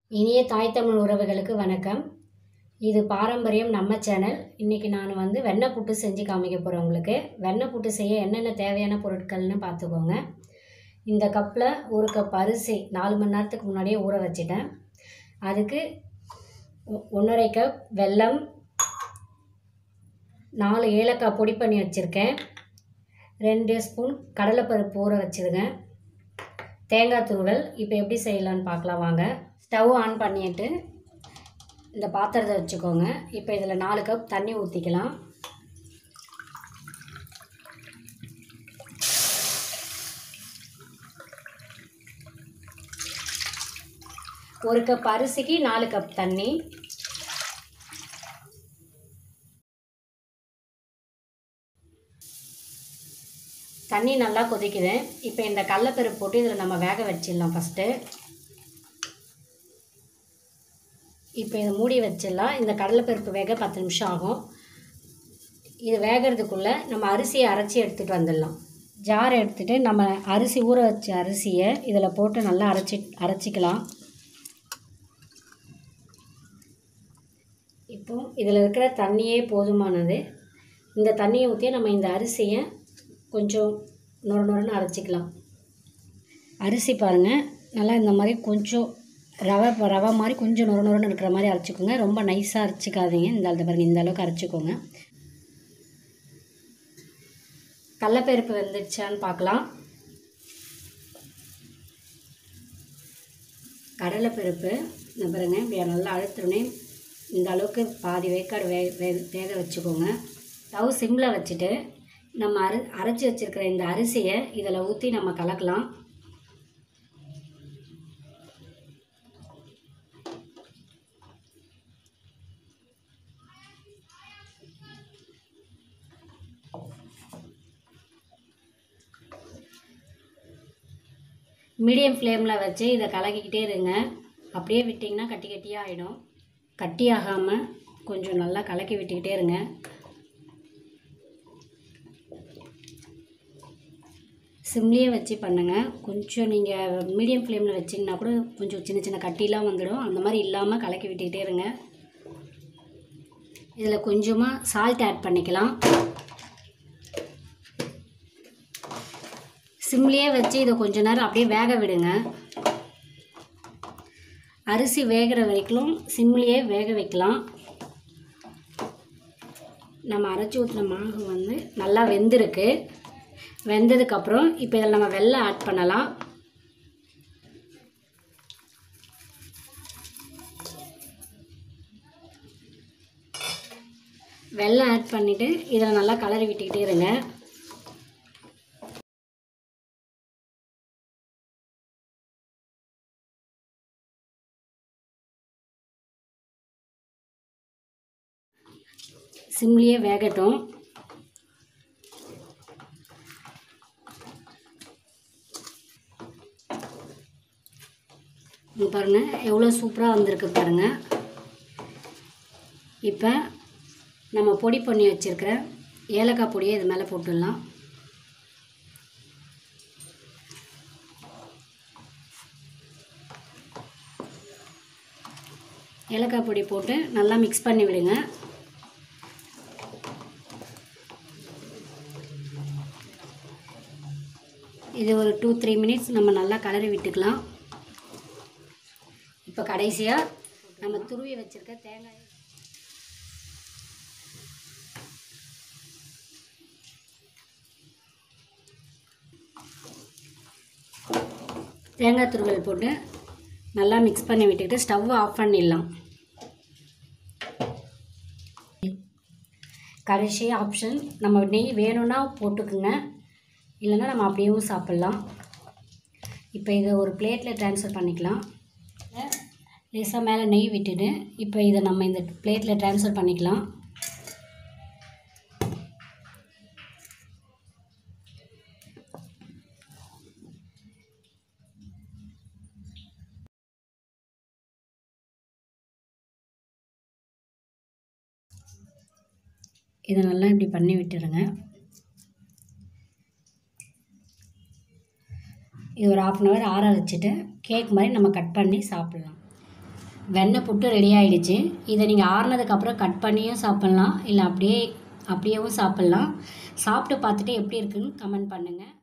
இனிய தாய் தமிழ் உறவுகளுக்கு வணக்கம் இது பாரம்பரியம் நம்ம சேனல் இன்றைக்கி நான் வந்து வெண்ணெய் புட்டு செஞ்சு காமிக்க போகிறேன் உங்களுக்கு வெண்ணெய் புட்டு செய்ய என்னென்ன தேவையான பொருட்கள்னு பார்த்துக்கோங்க இந்த கப்பில் ஒரு கப் அரிசி நாலு மணி நேரத்துக்கு முன்னாடியே ஊற வச்சிட்டேன் அதுக்கு ஒ- ஒன்றரை கப் வெல்லம் நாலு ஏலக்காய் பொடி பண்ணி வச்சுருக்கேன் ரெண்டு ஸ்பூன் கடலைப்பருப்பு ஊற வச்சுருங்க தேங்காய் துருவல் இப்போ எப்படி செய்யலான்னு பார்க்கலாம் வாங்க ஸ்டவ் ஆன் பண்ணிட்டு இந்த பாத்திரத்தை வச்சுக்கோங்க இப்போ இதில் நாலு கப் தண்ணி ஊற்றிக்கலாம் ஒரு கப் அரிசிக்கு நாலு கப் தண்ணி தண்ணி நல்லா கொதிக்குது இப்போ இந்த கடலப்பருப்பு போட்டு இதில் நம்ம வேக வச்சிடலாம் ஃபஸ்ட்டு இப்போ இதை மூடி வச்சிடலாம் இந்த கடலைப்பருப்பு வேக பத்து நிமிஷம் ஆகும் இது வேகிறதுக்குள்ளே நம்ம அரிசியை அரைச்சி எடுத்துகிட்டு வந்துடலாம் ஜார் எடுத்துகிட்டு நம்ம அரிசி ஊற வச்ச அரிசியை இதில் போட்டு நல்லா அரைச்சி அரைச்சிக்கலாம் இப்போ இதில் இருக்கிற தண்ணியே போதுமானது இந்த தண்ணியை ஊற்றி நம்ம இந்த அரிசியை கொஞ்சம் நொர நொரன்னு அரைச்சிக்கலாம் அரிசி பாருங்கள் நல்லா இந்த மாதிரி கொஞ்சம் ரவை ரவை மாதிரி கொஞ்சம் நொர நொரன்னு இருக்கிற மாதிரி அரைச்சிக்கோங்க ரொம்ப நைஸாக அரைச்சிக்காதீங்க இந்த அளவுக்கு பாருங்கள் இந்த அளவுக்கு அரைச்சிக்கோங்க கடலப்பருப்பு வெந்துடுச்சான்னு பார்க்கலாம் கடலைப்பருப்பு இந்த பாருங்க இப்படி நல்லா அழுத்துறனே இந்த அளவுக்கு பாதி வேக்காடு வே வே வேக வச்சுக்கோங்க ஸ்டவ் சிம்மில் வச்சுட்டு நம்ம அரை அரைச்சி வச்சுருக்கிற இந்த அரிசியை இதில் ஊற்றி நம்ம கலக்கலாம் மீடியம் ஃப்ளேமில் வச்சு இதை கலக்கிக்கிட்டே இருங்க அப்படியே விட்டிங்கன்னா கட்டி கட்டியாக ஆகிடும் கட்டி ஆகாமல் கொஞ்சம் நல்லா கலக்கி விட்டுக்கிட்டே இருங்க சிம்லேயே வச்சு பண்ணுங்கள் கொஞ்சம் நீங்கள் மீடியம் ஃப்ளேமில் வச்சிங்கன்னா கூட கொஞ்சம் சின்ன சின்ன கட்டிலாம் வந்துடும் அந்த மாதிரி இல்லாமல் கலக்கி விட்டுக்கிட்டே இருங்க இதில் கொஞ்சமாக சால்ட் ஆட் பண்ணிக்கலாம் சிம்லேயே வச்சு இதை கொஞ்ச நேரம் அப்படியே வேக விடுங்க அரிசி வேகிற வரைக்கும் சிம்லேயே வேக வைக்கலாம் நம்ம அரைச்சி ஊற்றின மாவு வந்து நல்லா வெந்திருக்கு வெந்ததுக்கப்புறம் இப்போ இதில் நம்ம வெல்லம் ஆட் பண்ணலாம் வெல்லம் ஆட் பண்ணிவிட்டு இதில் நல்லா கலரி விட்டுக்கிட்டே இருங்க சிம்லேயே வேகட்டும் இங்க பாருங்க எவ்வளோ சூப்பராக வந்திருக்கு பாருங்க இப்போ நம்ம பொடி பண்ணி வச்சுருக்கிற ஏலக்காய் பொடியை இது மேலே போட்டுடலாம் ஏலக்காய் பொடி போட்டு நல்லா மிக்ஸ் பண்ணி விடுங்க இது ஒரு டூ த்ரீ மினிட்ஸ் நம்ம நல்லா கலரி விட்டுக்கலாம் இப்போ கடைசியாக நம்ம துருவி வச்சுருக்க தேங்காய் தேங்காய் துருவல் போட்டு நல்லா மிக்ஸ் பண்ணி விட்டுக்கிட்டு ஸ்டவ் ஆஃப் பண்ணிடலாம் கடைசி ஆப்ஷன் நம்ம நெய் வேணும்னா போட்டுக்குங்க இல்லைன்னா நம்ம அப்படியேவும் சாப்பிட்லாம் இப்போ இதை ஒரு பிளேட்டில் ட்ரான்ஸ்ஃபர் பண்ணிக்கலாம் லேசாக மேலே நெய் விட்டுட்டு இப்போ இதை நம்ம இந்த பிளேட்டில் ட்ரான்ஸ்ஃபர் பண்ணிக்கலாம் இதை நல்லா இப்படி பண்ணி விட்டுருங்க இது ஒரு ஆஃப் அன் ஹவர் ஆற வச்சுட்டு கேக் மாதிரி நம்ம கட் பண்ணி சாப்பிட்லாம் வெண்ணெய் புட்டு ரெடி ஆயிடுச்சு இதை நீங்கள் ஆறுனதுக்கப்புறம் கட் பண்ணியும் சாப்பிட்லாம் இல்லை அப்படியே அப்படியேவும் சாப்பிட்லாம் சாப்பிட்டு பார்த்துட்டு எப்படி இருக்குன்னு கமெண்ட் பண்ணுங்கள்